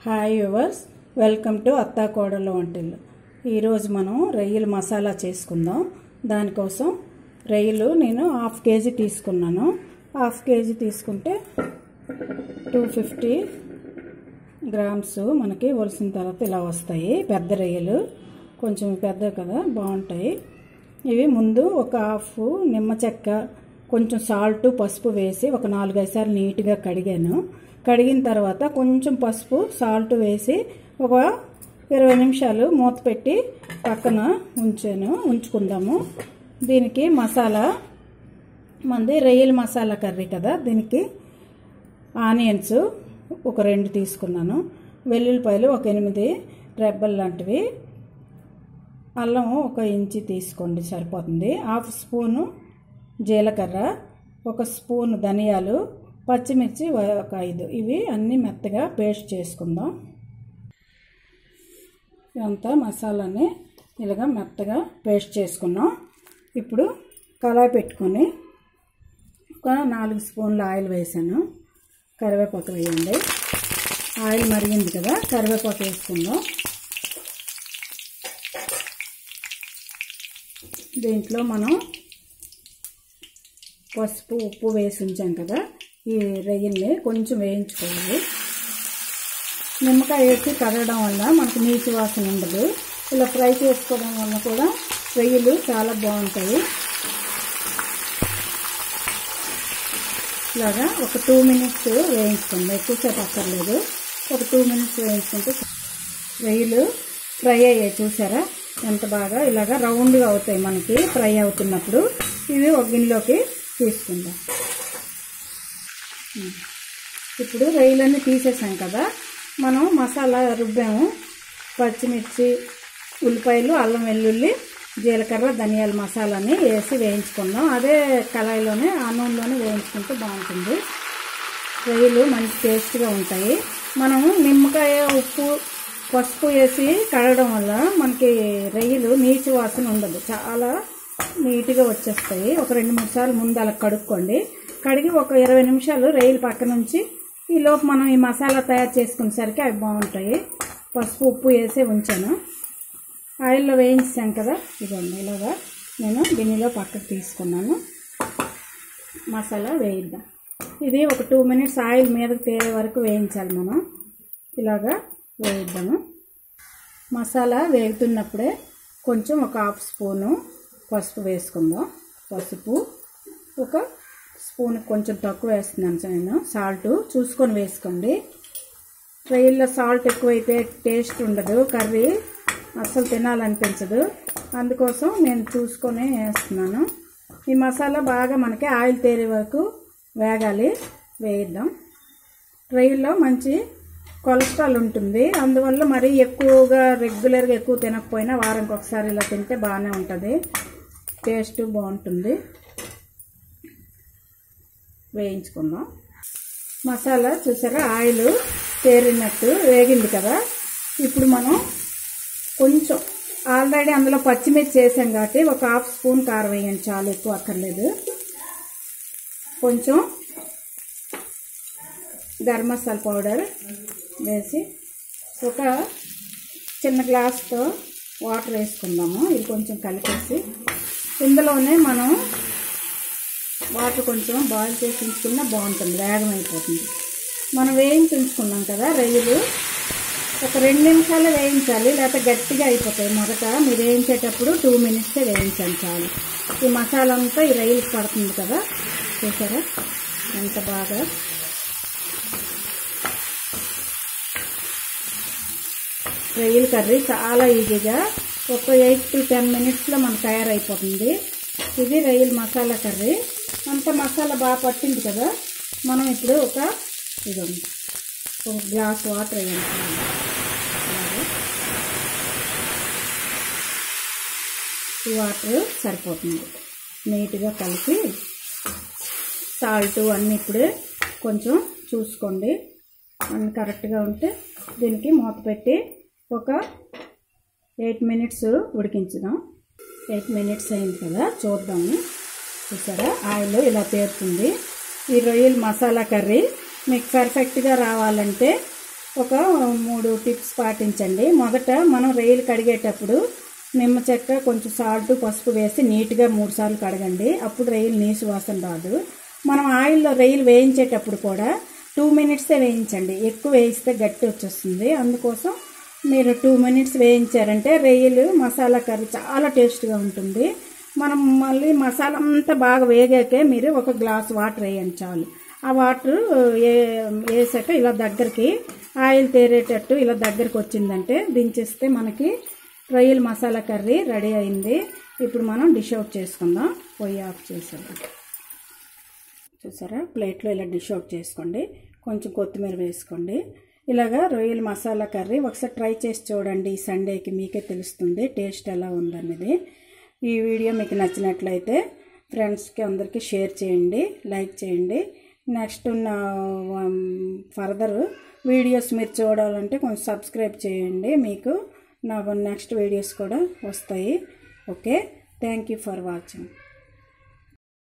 hi yours welcome to అత్తా కోడల వంటిల్లు ఈరోజు మనం రొయ్యలు మసాలా చేసుకుందాం దానికోసం రొయ్యలు నేను హాఫ్ కేజీ తీసుకున్నాను హాఫ్ కేజీ తీసుకుంటే టూ ఫిఫ్టీ గ్రామ్స్ మనకి ఒలిసిన తర్వాత ఇలా వస్తాయి పెద్ద రొయ్యలు కొంచెం పెద్ద కదా బాగుంటాయి ఇవి ముందు ఒక హాఫ్ నిమ్మ చెక్క కొంచెం సాల్ట్ పసుపు వేసి ఒక నాలుగైదు సార్లు నీట్గా కడిగాను కడిగిన తర్వాత కొంచెం పసుపు సాల్ట్ వేసి ఒక ఇరవై నిమిషాలు మూత పెట్టి పక్కన ఉంచాను ఉంచుకుందాము దీనికి మసాలా మంది రొయ్యల మసాలా కర్రీ కదా దీనికి ఆనియన్స్ ఒక రెండు తీసుకున్నాను వెల్లుల్లిపాయలు ఒక ఎనిమిది రెబ్బలు లాంటివి అల్లం ఒక ఇంచి తీసుకోండి సరిపోతుంది హాఫ్ స్పూను జీలకర్ర ఒక స్పూన్ ధనియాలు పచ్చిమిర్చి ఒక ఐదు ఇవి అన్నీ మెత్తగా పేస్ట్ చేసుకుందాం ఇదంతా మసాలాని ఇలాగా మెత్తగా పేస్ట్ చేసుకున్నాం ఇప్పుడు కళాయి పెట్టుకొని ఒక నాలుగు స్పూన్ల ఆయిల్ వేసాను కరివేపాకు వేయండి ఆయిల్ మరిగింది కదా కరివేపాకు వేసుకుందాం దీంట్లో మనం పసుపు ఉప్పు వేసి ఉంచాం కదా ఈ రొయ్యల్ని కొంచెం వేయించుకోవాలి నిమ్మకాయ వేసి కడగడం వల్ల మనకు నీటి వాసన ఉండదు ఇలా ఫ్రై చేసుకోవడం వల్ల కూడా రొయ్యలు చాలా బాగుంటాయి ఇలాగా ఒక టూ మినిట్స్ వేయించుకుందాం ఎక్కువసేపు అక్కర్లేదు ఒక టూ మినిట్స్ వేయించుకుంటే రొయ్యలు ఫ్రై అయ్యాయి చూసారా ఎంత బాగా ఇలాగా రౌండ్గా అవుతాయి మనకి ఫ్రై అవుతున్నప్పుడు ఇవి ఒక గిన్నెలోకి తీసుకుందాం ఇప్పుడు రొయ్యలన్నీ తీసేసాం కదా మనం మసాలా రుబ్బాము పచ్చిమిర్చి ఉల్లిపాయలు అల్లం వెల్లుల్లి జీలకర్ర ధనియాల మసాలాని వేసి వేయించుకుందాం అదే కళాయిలోనే ఆ నూనెలోనే వేయించుకుంటే బాగుంటుంది రొయ్యలు మంచి టేస్ట్గా ఉంటాయి మనము నిమ్మకాయ ఉప్పు పసుపు వేసి కడగడం వల్ల మనకి రొయ్యలు నీచు వాసన ఉండదు చాలా నీట్గా వచ్చేస్తాయి ఒక రెండు మూడు సార్లు ముందు అలా కడుక్కోండి కడిగి ఒక ఇరవై నిమిషాలు రొయ్యలు పక్క నుంచి ఈ లోపు మనం ఈ మసాలా తయారు చేసుకునేసరికి అవి బాగుంటాయి పసుపు ఉప్పు వేసి ఉంచాను ఆయిల్లో వేయించాం కదా ఇదిగోండి ఇలాగా నేను గిన్నెలో పక్కకు తీసుకున్నాను మసాలా వేయిద్దాం ఇది ఒక టూ మినిట్స్ ఆయిల్ మీదకి తేలే వరకు వేయించాలి మనం ఇలాగా వేయిద్దాము మసాలా వేగుతున్నప్పుడే కొంచెం ఒక హాఫ్ స్పూను పసుపు వేసుకుందాం పసుపు ఒక స్పూన్ కొంచెం తక్కువ వేస్తున్నాను నేను సాల్ట్ చూసుకొని వేసుకోండి రొయ్యల్లో సాల్ట్ ఎక్కువైతే టేస్ట్ ఉండదు కర్రీ అస్సలు తినాలనిపించదు అందుకోసం నేను చూసుకొని వేస్తున్నాను ఈ మసాలా బాగా మనకి ఆయిల్ తేరే వరకు వేగాలి వేయిద్దాం రొయ్యల్లో మంచి కొలెస్ట్రాల్ ఉంటుంది అందువల్ల మరీ ఎక్కువగా రెగ్యులర్గా ఎక్కువ తినకపోయినా వారానికి ఒకసారి ఇలా తింటే బాగానే ఉంటుంది టేస్ట్ బాగుంటుంది వేయించుకుందాం మసాలా చూసారా ఆయిల్ తేరినట్టు వేగింది కదా ఇప్పుడు మనం కొంచెం ఆల్రెడీ అందులో పచ్చిమిర్చి వేసాం కాబట్టి ఒక హాఫ్ స్పూన్ కారం వేయండి చాలా ఎక్కువ అక్కర్లేదు కొంచెం గరం మసాలా పౌడర్ వేసి ఒక చిన్న గ్లాస్తో వాటర్ వేసుకుందాము ఇది కొంచెం కలిపేసి ఇందులోనే మనం వాటర్ కొంచెం బాయిల్ చేసి ఉంచుకున్నా బాగుంటుంది వేగం అయిపోతుంది మనం వేయించి ఉంచుకున్నాం కదా రొయ్యలు ఒక రెండు నిమిషాలు వేయించాలి లేకపోతే గట్టిగా అయిపోతాయి మొదట మీరు వేయించేటప్పుడు టూ మినిట్సే వేయించాలి చాలు ఈ మసాలా అంతా ఈ రొయ్యలు పడుతుంది కదా చూసారా ఎంత బాగా రొయ్యల కర్రీ చాలా ఈజీగా ఒక ఎయిట్ టు టెన్ మినిట్స్లో మనకు తయారైపోతుంది ఇది రొయ్యల మసాలా కర్రీ అంత మసాలా బాగా పట్టింది కదా మనం ఇప్పుడు ఒక ఇది ఒక గ్లాస్ వాటర్ వేయాలి ఈ వాటర్ సరిపోతుంది నీట్గా కలిపి సాల్ట్ అన్నీ ఇప్పుడే కొంచెం చూసుకోండి అన్నీ కరెక్ట్గా ఉంటే దీనికి మూత పెట్టి ఒక ఎయిట్ మినిట్స్ ఉడికించుదాం ఎయిట్ మినిట్స్ అయింది కదా చూద్దాము చూసారా ఆయిల్ ఇలా తేరుతుంది ఈ రొయ్యల మసాలా కర్రీ మీకు పర్ఫెక్ట్గా రావాలంటే ఒక మూడు టిప్స్ పాటించండి మొదట మనం రొయ్యలు కడిగేటప్పుడు నిమ్మ చెక్క కొంచెం సాల్ట్ పసుపు వేసి నీట్గా మూడు సార్లు కడగండి అప్పుడు రొయ్యలు నీసు వాసన రాదు మనం ఆయిల్లో రొయ్యలు వేయించేటప్పుడు కూడా టూ మినిట్సే వేయించండి ఎక్కువ వేయిస్తే గట్టి వచ్చేస్తుంది అందుకోసం మీరు టూ మినిట్స్ వేయించారంటే రొయ్యలు మసాలా కర్రీ చాలా టేస్ట్గా ఉంటుంది మనం మళ్ళీ మసాలా అంతా బాగా వేగాకే మీరు ఒక గ్లాస్ వాటర్ వేయండి చాలు ఆ వాటర్ వేసాక ఇలా దగ్గరికి ఆయిల్ తేరేటట్టు ఇలా దగ్గరికి వచ్చిందంటే దించేస్తే మనకి రొయ్యల మసాలా కర్రీ రెడీ అయింది ఇప్పుడు మనం డిష్ అవుట్ చేసుకుందాం పొయ్యి ఆఫ్ చేసేద్దాం చూసారా ప్లేట్లో ఇలా డిష్ అవుట్ చేసుకోండి కొంచెం కొత్తిమీర వేసుకోండి ఇలాగా రొయ్యల మసాలా కర్రీ ఒకసారి ట్రై చేసి చూడండి ఈ సండేకి మీకే తెలుస్తుంది టేస్ట్ ఎలా ఉందనేది ఈ వీడియో మీకు నచ్చినట్లయితే ఫ్రెండ్స్కి అందరికీ షేర్ చేయండి లైక్ చేయండి నెక్స్ట్ ఉన్న ఫర్దర్ వీడియోస్ మీరు చూడాలంటే కొంచెం సబ్స్క్రైబ్ చేయండి మీకు నా నెక్స్ట్ వీడియోస్ కూడా వస్తాయి okay thank you for watching